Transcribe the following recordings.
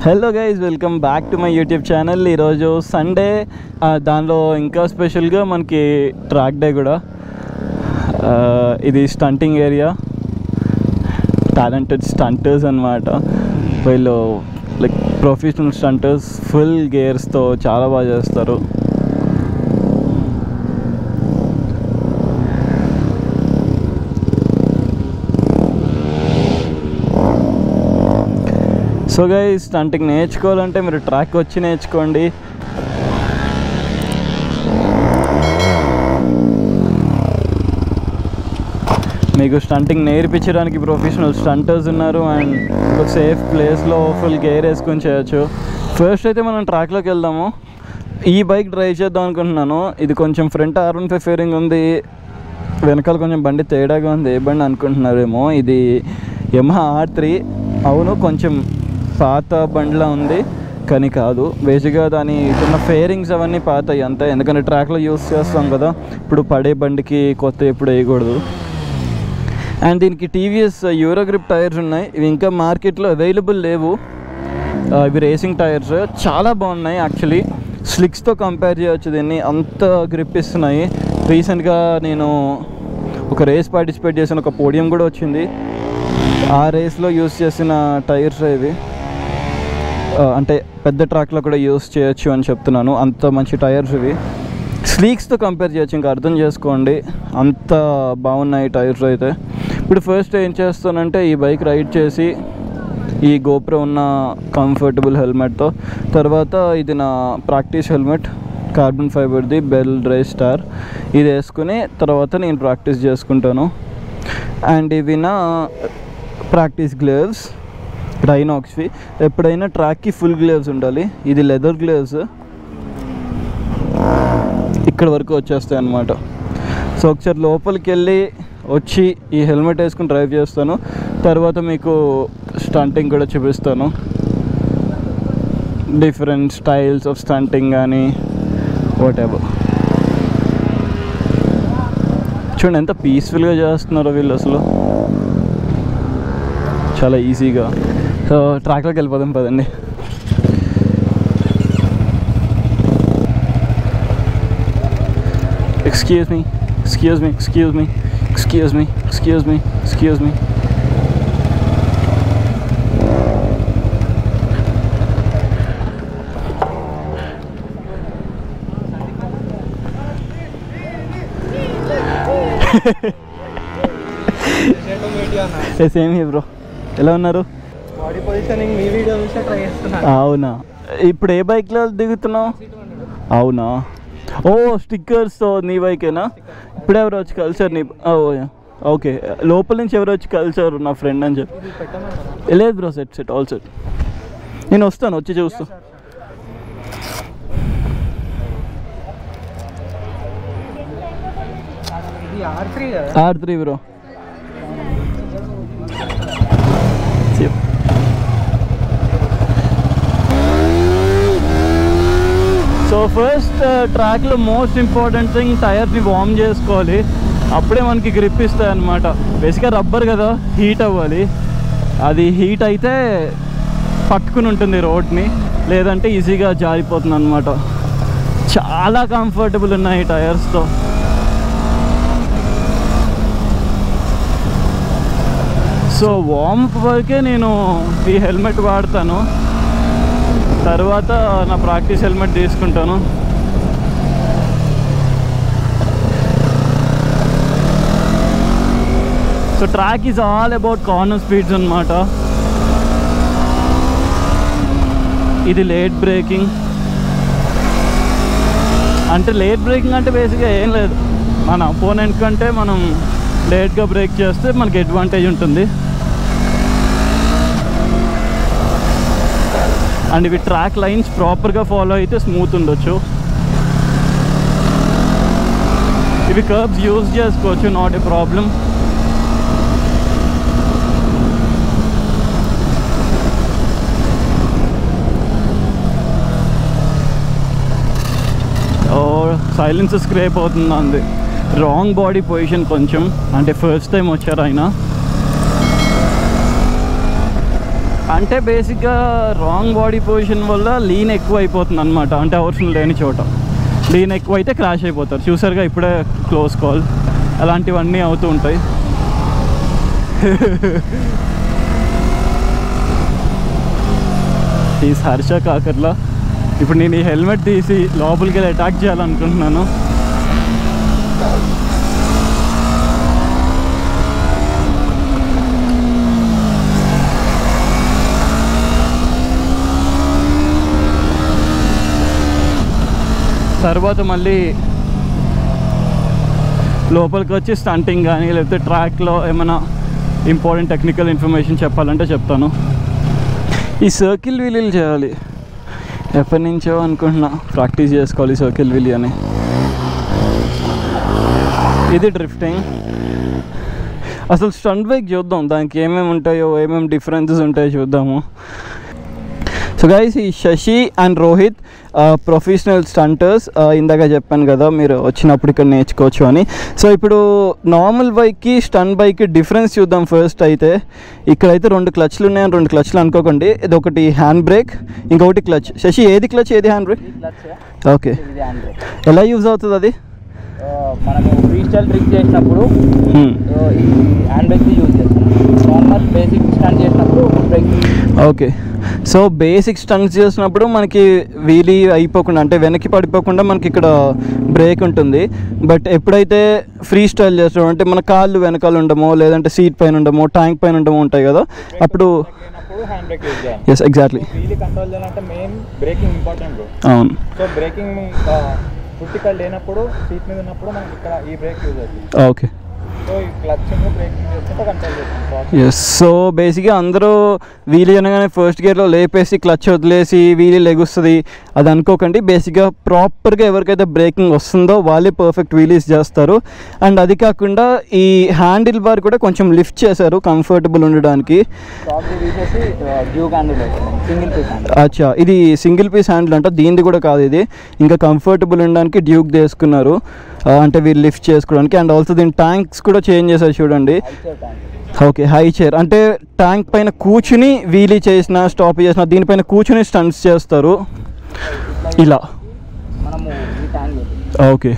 Hello guys welcome back to my YouTube channel ఈరోజు Sunday ఆ, దానిలో ఇంకా స్పెషల్గా మనకి ట్రాక్ డే కూడా ఆ, ఇది స్టంటింగ్ ఏరియా టాలెంటెడ్ స్టంటర్స్ అనమాట వీళ్ళు లైక్ ప్రొఫెషనల్ స్టంటర్స్ ఫుల్ గేర్స్తో చాలా బాగా చేస్తారు సో గై స్టంటింగ్ నేర్చుకోవాలంటే మీరు ట్రాక్ వచ్చి నేర్చుకోండి మీకు స్టంటింగ్ నేర్పించడానికి ప్రొఫెషనల్ స్టంటర్స్ ఉన్నారు అండ్ ఒక సేఫ్ ప్లేస్లో ఫుల్ గేర్ వేసుకొని చేయొచ్చు ఫస్ట్ అయితే మనం ట్రాక్లోకి వెళ్దాము ఈ బైక్ డ్రైవ్ చేద్దాం అనుకుంటున్నాను ఇది కొంచెం front R one five fairing ఉంది వెనకాల కొంచెం బండి తేడాగా ఉంది ఏ బండి అనుకుంటున్నారేమో ఇది యమహా ఆర్ త్రీ అవును కొంచెం పాత బండిలా ఉంది కానీ కాదు బేసిక్గా దాని చిన్న ఫేరింగ్స్ అవన్నీ పాతాయి అంతే ఎందుకంటే ట్రాక్లో యూస్ చేస్తాం కదా ఇప్పుడు పడే బండికి కొత్త ఎప్పుడు వేయకూడదు అండ్ దీనికి టీవీఎస్ యూరో గ్రిప్ టైర్స్ ఉన్నాయి ఇవి ఇంకా మార్కెట్లో అవైలబుల్ లేవు ఆ, ఇవి రేసింగ్ టైర్స్ చాలా బాగున్నాయి యాక్చువల్లీ స్లిక్స్తో కంపేర్ చేయొచ్చు దీన్ని అంత గ్రిప్ ఇస్తున్నాయి రీసెంట్గా నేను ఒక రేస్ పార్టిసిపేట్ చేసిన ఒక పోడియం కూడా వచ్చింది ఆ రేస్లో యూస్ చేసిన టైర్స్ ఇవి ఆ, అంటే పెద్ద ట్రాక్లో కూడా యూస్ చేయొచ్చు అని చెప్తున్నాను అంత మంచి టైర్స్ ఇవి స్లీక్స్తో కంపేర్ చేయొచ్చు ఇంకా అర్థం చేసుకోండి అంత బాగున్నాయి టైర్స్ అయితే ఇప్పుడు ఫస్ట్ ఏం చేస్తానంటే ఈ బైక్ రైడ్ చేసి ఈ గోప్రో ఉన్న కంఫర్టబుల్ హెల్మెట్తో తర్వాత ఇది నా ప్రాక్టీస్ హెల్మెట్ కార్బన్ ఫైబర్ది బెల్ డ్రై స్టార్ ఇది వేసుకుని తర్వాత నేను ప్రాక్టీస్ చేసుకుంటాను అండ్ ఇవి నా ప్రాక్టీస్ గ్లేవ్స్ రైనాక్స్వి ఎప్పుడైనా ట్రాక్కి ఫుల్ గ్లేవ్స్ ఉండాలి ఇది లెదర్ గ్లేవ్స్ ఇక్కడ వరకు వచ్చేస్తాయి అన్నమాట సో ఒకసారి లోపలికి వెళ్ళి వచ్చి ఈ హెల్మెట్ వేసుకుని డ్రైవ్ చేస్తాను తర్వాత మీకు స్టంటింగ్ కూడా చూపిస్తాను డిఫరెంట్ స్టైల్స్ ఆఫ్ స్టంటింగ్ కానీ వాట్ ఎవర్ చూడండి ఎంత పీస్ఫుల్గా చేస్తున్నారో వీళ్ళు అసలు చాలా ఈజీగా సో ట్రాక్లోకి వెళ్ళిపోదాం పదండి Excuse me, excuse me, excuse me, excuse me, excuse me, excuse me. Same he bro ఎలా ఉన్నారు బాడీ పొజిషనింగ్ మీ వీడియో చూసే ట్రై చేస్తున్నాను అవునా ఇప్పుడు ఏ బైక్లో దిగుతున్నావు అవునా ఓ స్టిక్కర్స్ నీ బైకేనా ఇప్పుడు ఎవరు వచ్చి కలిసారు నీ ఓ ఓకే లోపల నుంచి ఎవరు వచ్చి కలిసారు నా ఫ్రెండ్ అని చెప్పి ఇది పెట్టమని లేదు bro set set all set నేను వస్తాను వచ్చి చూస్తా ఇది ఆర్ త్రీ కదా R three bro so first ట్రాక్లో మోస్ట్ ఇంపార్టెంట్ థింగ్ టైర్ని వార్మ్ చేసుకోవాలి అప్పుడే మనకి గ్రిప్ ఇస్తాయి అనమాట బేసిక్గా రబ్బర్ కదా హీట్ అవ్వాలి అది హీట్ అయితే పట్టుకుని ఉంటుంది రోడ్ని లేదంటే ఈజీగా జారిపోతుంది అనమాట చాలా కంఫర్టబుల్ ఉన్నాయి టైర్స్తో సో వార్మప్ వరకే నేను ఈ హెల్మెట్ వాడతాను తర్వాత నా ప్రాక్టీస్ హెల్మెట్ తీసుకుంటాను so track is all about corner speeds అనమాట ఇది లేట్ బ్రేకింగ్ అంటే లేట్ బ్రేకింగ్ అంటే బేసిక్గా ఏం లేదు మన అపోనెంట్ కంటే మనం లేట్గా బ్రేక్ చేస్తే మనకి అడ్వాంటేజ్ ఉంటుంది అండ్ ఇవి ట్రాక్ లైన్స్ ప్రాపర్గా ఫాలో అయితే స్మూత్ ఉండొచ్చు ఇవి కర్బ్స్ యూజ్ చేసుకోవచ్చు not a problem oh silence scrape అవుతుంది అంది రాంగ్ బాడీ పొజిషన్ కొంచెం అంటే ఫస్ట్ టైం వచ్చారు ఆయన అంటే బేసిక్గా రాంగ్ బాడీ పొజిషన్ వల్ల లీన్ ఎక్కువ అయిపోతుంది అనమాట అంటే అవసరం లేని చోట లీన్ ఎక్కువ అయితే క్రాష్ అయిపోతారు చూసారుగా ఇప్పుడే క్లోజ్ కాల్ అలాంటివన్నీ అవుతూ ఉంటాయి ఈ హర్ష కాకర్లా ఇప్పుడు నేను ఈ హెల్మెట్ తీసి లోపలికి వెళ్ళి అటాక్ చేయాలనుకుంటున్నాను తర్వాత మళ్ళీ లోపలికి వచ్చి స్టంటింగ్ కానీ లేకపోతే ట్రాక్లో ఏమైనా ఇంపార్టెంట్ టెక్నికల్ ఇన్ఫర్మేషన్ చెప్పాలంటే చెప్తాను ఈ సర్కిల్ వీలీలు చేయాలి ఎప్పటి నుంచో అనుకుంటున్నా ప్రాక్టీస్ చేసుకోవాలి సర్కిల్ వీలీ అని ఇది డ్రిఫ్టింగ్ అసలు స్టంట్ బైక్ చూద్దాం దానికి ఏమేమి ఉంటాయో ఏమేమి డిఫరెన్సెస్ ఉంటాయో చూద్దాము సో గైస్ ఈ Shashi and Rohit professional stunters ఇందాక చెప్పాను కదా మీరు వచ్చినప్పుడు ఇక్కడ నేర్చుకోవచ్చు అని సో ఇప్పుడు నార్మల్ బైక్కి స్టన్ బైక్కి డిఫరెన్స్ చూద్దాం ఫస్ట్ అయితే ఇక్కడైతే రెండు క్లచ్లు ఉన్నాయని రెండు క్లచ్లు అనుకోకండి ఇది ఒకటి హ్యాండ్ బ్రేక్ ఇంకొకటి క్లచ్ శశి ఏది క్లచ్ ఏది హ్యాండ్ బ్రేక్ ఓకే ఇది హ్యాండ్ బ్రేక్ ఎలా యూజ్ అవుతుంది అది మనము ఫ్రీ స్టైల్ ట్రిక్ చేసినప్పుడు Hmm. సో ఈ హ్యాండ్ బ్రేక్ యూజ్ చేస్తాం నార్మల్ బేసిక్ స్టాండ్ చేసినప్పుడు brake okay so basic stunts చేసినప్పుడు మనకి వీలీ అయిపోకుండా అంటే వెనక్కి పడిపోకుండా మనకి ఇక్కడ బ్రేక్ ఉంటుంది బట్ ఎప్పుడైతే ఫ్రీ స్టైల్ చేస్తాం అంటే మన కాళ్ళు వెనకాల ఉండమో లేదంటే సీట్ పైన ఉండమో ట్యాంక్ పైన ఉండమో ఉంటాయి కదా అప్పుడు లేనప్పుడు హ్యాండ్ బ్రేక్ యూజ్ చేయాలి ఎస్ ఎగ్జాక్ట్లీ వీలీ కంట్రోల్ చేయాలంటే మెయిన్ బ్రేకింగ్ ఇంపార్టెంట్ బ్రో అవును సో బ్రేకింగ్ పుట్టికల్ లేనప్పుడు సీట్ మీద ఉన్నప్పుడు మనకి ఇక్కడ ఈ బ్రేక్ యూజ్ అవుతుంది ఓకే సో ఈ క్లచ్చింగ్ బ్రేకింగ్ చేసుకుంటే కంట్రోల్ చేస్తాం ఎస్ సో బేసిక్గా అందరూ వీలీ అనగానే ఫస్ట్ గేర్లో లేపేసి క్లచ్ వదిలేసి వీలీ లెగుస్తుంది అది అనుకోకండి బేసిక్గా ప్రాపర్గా ఎవరికైతే బ్రేకింగ్ వస్తుందో వాళ్ళే పర్ఫెక్ట్ వీలీస్ చేస్తారు అండ్ అది కాకుండా ఈ హ్యాండిల్ బార్ కూడా కొంచెం లిఫ్ట్ చేశారు కంఫర్టబుల్ ఉండడానికి టాప్ తీసేసి డ్యూ హ్యాండిల్ సింగిల్ పీస్ హ్యాండిల్ అచ్చా ఇది సింగిల్ పీస్ హ్యాండిల్ అంట దీనిది కూడా కాదు ఇది ఇంకా కంఫర్టబుల్ ఉండడానికి డ్యూక్ తీసుకున్నారు ఆ, అంటే వీళ్ళు లిఫ్ట్ చేసుకోవడానికి అండ్ ఆల్సో దీని ట్యాంక్స్ కూడా చేంజ్ చేశారు చూడండి అయితే ట్యాంక్ ఓకే హై చైర్ అంటే ట్యాంక్ పైన కూర్చుని వీలీ చేసిన స్టాప్ చేసిన దీనిపైన కూర్చుని స్టంట్స్ చేస్తారు ఇలా మనము ఈ ట్యాంక్ ఓకే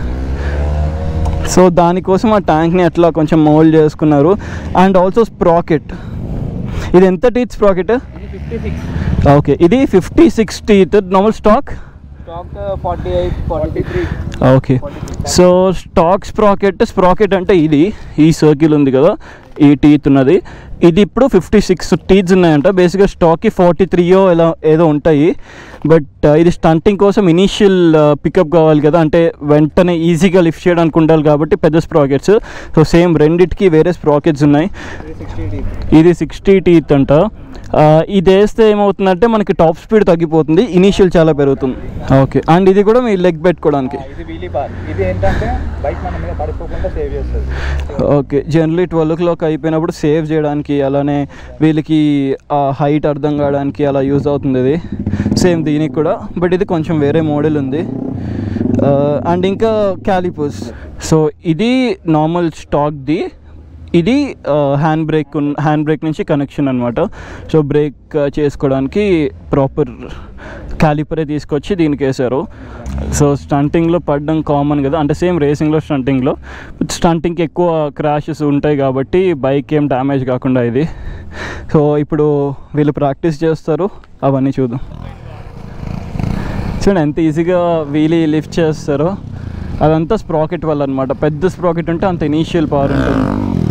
సో దానికోసం ఆ ట్యాంక్ని అట్లా కొంచెం మోల్డ్ చేసుకున్నారు అండ్ ఆల్సో స్ప్రాకెట్ ఇది ఎంత టీత్ స్ప్రాకెట్ ఇది ఫిఫ్టీ సిక్స్ ఓకే ఇది fifty six teeth normal stock stock forty eight forty three okay so stock sprocket sprocket అంటే ఇది ఈ సర్కిల్ ఉంది కదా ఈ టీత్ ఉన్నది ఇది ఇప్పుడు ఫిఫ్టీ సిక్స్ టీత్స్ ఉన్నాయంట బేసిక్గా స్టాక్కి ఫార్టీ త్రీయో ఎలా ఏదో ఉంటాయి బట్ ఇది స్టంటింగ్ కోసం ఇనీషియల్ పికప్ కావాలి కదా అంటే వెంటనే ఈజీగా లిఫ్ట్ చేయడానికి ఉండాలి కాబట్టి పెద్ద స్ప్రాకెట్స్ సో సేమ్ రెండిటికి వేరే స్ప్రాకెట్స్ ఉన్నాయి సిక్స్టీ టీ ఇది సిక్స్టీ టీత్ అంట ఆ, ఇది వేస్తే ఏమవుతుందంటే మనకి టాప్ స్పీడ్ తగ్గిపోతుంది ఇనీషియల్ చాలా పెరుగుతుంది ఓకే అండ్ ఇది కూడా మీ లెగ్ పెట్టుకోవడానికి ఇది వీలీ బార్ ఇది ఏంటంటే బైక్ మన మీద పడిపోకుండా సేవ్ చేస్తుంది okay generally twelve o'clock అయిపోయినప్పుడు సేవ్ చేయడానికి అలానే వీళ్ళకి ఆ హైట్ అర్థం కావడానికి అలా యూజ్ అవుతుంది ఇది సేమ్ దీనికి కూడా బట్ ఇది కొంచెం వేరే మోడల్ ఉంది అండ్ ఇంకా క్యాలిపర్స్ సో ఇది నార్మల్ స్టాక్ది ఇది హ్యాండ్ బ్రేక్ హ్యాండ్ బ్రేక్ నుంచి కనెక్షన్ అనమాట సో బ్రేక్ చేసుకోవడానికి ప్రాపర్ క్యాలిపరే తీసుకొచ్చి దీనికి వేశారు సో స్టంటింగ్లో పడడం కామన్ కదా అంటే సేమ్ రేసింగ్లో స్టంటింగ్లో స్టంటింగ్కి ఎక్కువ క్రాషెస్ ఉంటాయి కాబట్టి బైక్ ఏం డ్యామేజ్ కాకుండా ఇది సో ఇప్పుడు వీళ్ళు ప్రాక్టీస్ చేస్తారు అవన్నీ చూద్దాం చూడండి ఎంత ఈజీగా వీలీ లిఫ్ట్ చేస్తారో అదంతా స్ప్రాకెట్ వల్ల అనమాట పెద్ద స్ప్రాకెట్ ఉంటే అంత ఇనీషియల్ పవర్ ఉంటుంది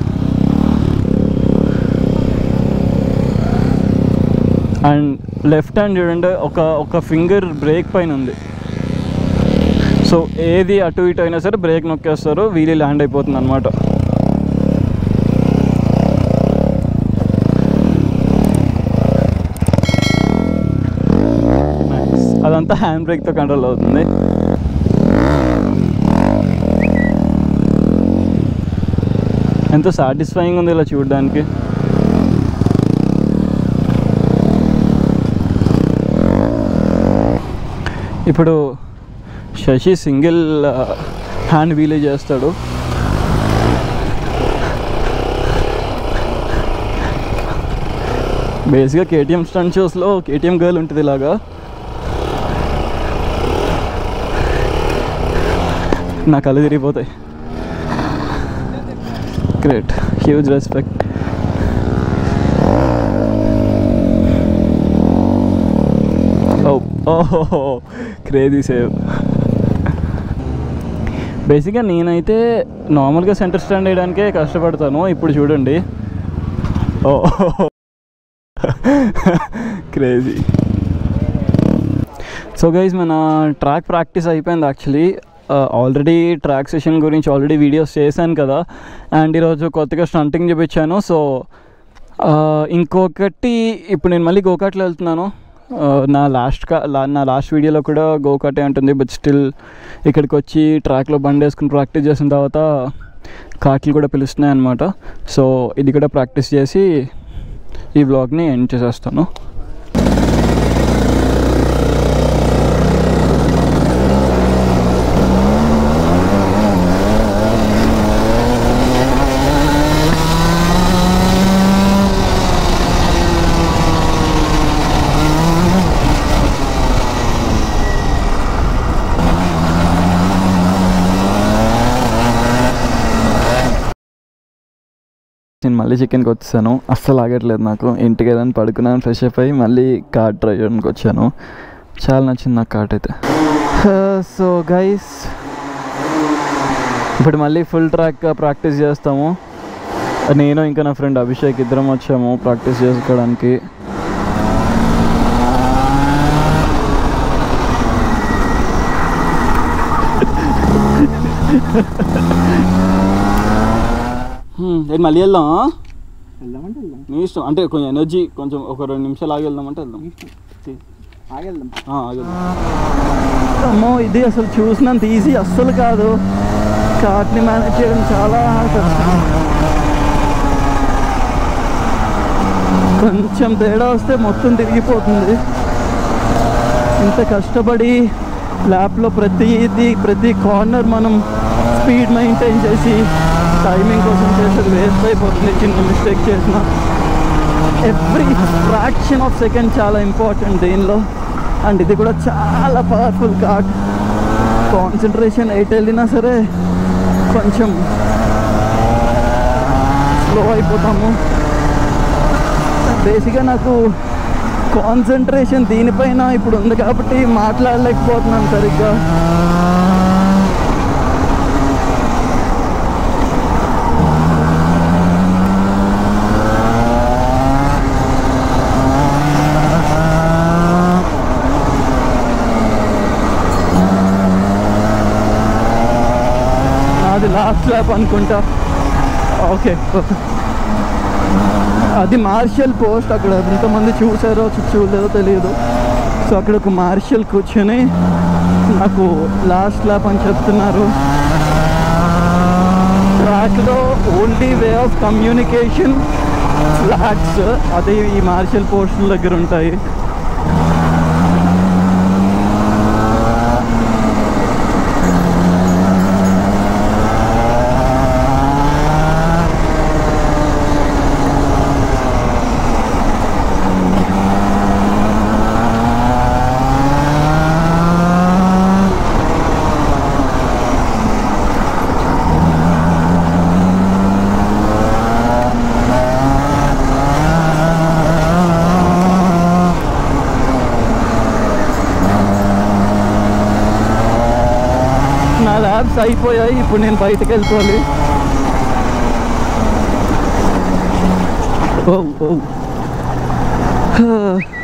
అండ్ లెఫ్ట్ హ్యాండ్ చూడండి ఒక ఒక ఫింగర్ బ్రేక్ పైన ఉంది సో ఏది అటు ఇటు అయినా సరే బ్రేక్ నొక్కేస్తారు వీలీ ల్యాండ్ అయిపోతుంది అనమాట అదంతా హ్యాండ్ బ్రేక్తో కంట్రోల్ అవుతుంది ఎంతో సాటిస్ఫైయింగ్ ఉంది ఇలా చూడడానికి ఇప్పుడు శశి సింగిల్ హ్యాండ్ వీలే చేస్తాడు బేసిక్గా కేటీఎం స్టంట్ షోస్లో కేటీఎం గర్ల్ ఉంటుంది ఇలాగా నా కళ్ళు తిరిగిపోతాయి గ్రేట్ హ్యూజ్ రెస్పెక్ట్ ఓ ఓహో క్రేజీ సేవ్ బేసిక్గా నేనైతే నార్మల్గా సెంటర్ స్టాండ్ వేయడానికే కష్టపడతాను ఇప్పుడు చూడండి ఓ క్రేజీ సో గైజ్ మన ట్రాక్ ప్రాక్టీస్ అయిపోయింది యాక్చువల్లీ ఆల్రెడీ ట్రాక్ సెషన్ గురించి ఆల్రెడీ వీడియోస్ చేశాను కదా అండ్ ఈరోజు కొత్తగా స్టంటింగ్ చూపించాను సో ఇంకొకటి ఇప్పుడు నేను మళ్ళీ గోకాట్లో వెళ్తున్నాను ఆ, నా లాస్ట్ కా లా- నా లాస్ట్ వీడియోలో కూడా గోకాటే ఉంటుంది బట్ స్టిల్ ఇక్కడికి వచ్చి ట్రాక్లో బండి వేసుకుని ప్రాక్టీస్ చేసిన తర్వాత కాట్లు కూడా పిలుస్తున్నాయి అనమాట సో ఇది కూడా ప్రాక్టీస్ చేసి ఈ బ్లాగ్ని ఎండ్ చేసేస్తాను నేను మళ్ళీ చికెన్కి వచ్చేసాను అస్సలు ఆగట్లేదు నాకు ఇంటికి వెళ్ళని పడుకున్నాను ఫ్రెష్ అప్ అయ్యి మళ్ళీ కార్ట్ ట్రై చేయడానికి వచ్చాను చాలా నచ్చింది నాకు కార్ట్ అయితే సో గైస్ ఇప్పుడు మళ్ళీ ఫుల్ ట్రాక్ ప్రాక్టీస్ చేస్తాము నేను ఇంకా నా ఫ్రెండ్ అభిషేక్ ఇద్దరం వచ్చాము ప్రాక్టీస్ చేసుకోవడానికి ఏంటి మళ్ళీ వెళ్దాం వెళ్దామంటే వెళ్దాం మీ ఇష్టం అంటే కొంచెం ఎనర్జీ కొంచెం ఒక రెండు నిమిషాలు ఆగి వెళ్దామంటే వెళ్దాం ఆగెళ్దాం ఆ, ఆగేద్దాం. అమ్మో ఇది అసలు చూసినంత ఈజీ అస్సలు కాదు కార్ట్ని మేనేజ్ చేయడం చాలా కష్టం కొంచెం తేడా వస్తే మొత్తం తిరిగిపోతుంది ఇంత కష్టపడి ల్యాప్లో ప్రతిది ప్రతి కార్నర్ మనం స్పీడ్ మెయింటైన్ చేసి టైమింగ్ కోసం చేసేది వేస్ట్ అయిపోతుంది చిన్న మిస్టేక్ చేసిన ఎవ్రీ ఫ్రాక్షన్ ఆఫ్ సెకండ్ చాలా ఇంపార్టెంట్ దీనిలో అండ్ ఇది కూడా చాలా పవర్ఫుల్ కార్డ్ కాన్సన్ట్రేషన్ ఎయిట్ వెళ్ళినా సరే కొంచెం స్లో అయిపోతాము బేసిక్గా నాకు కాన్సన్ట్రేషన్ దీనిపైన ఇప్పుడు ఉంది కాబట్టి మాట్లాడలేకపోతున్నాను సరిగ్గా అది లాస్ట్ ల్యాప్ అనుకుంటా ఓకే అది మార్షల్ పోస్ట్ అక్కడ ఎంతమంది చూసారో చూ- చూడలేదో తెలియదు సో అక్కడ ఒక మార్షల్ కూర్చొని నాకు లాస్ట్ ల్యాప్ అని చెప్తున్నారు ట్రాక్లో only way of communication flags అదే ఈ మార్షల్ పోస్టుల దగ్గర ఉంటాయి నా ల్యాబ్స్ అయిపోయాయి ఇప్పుడు నేను బయటకు వెళ్ళిపోవాలి ఓ ఓ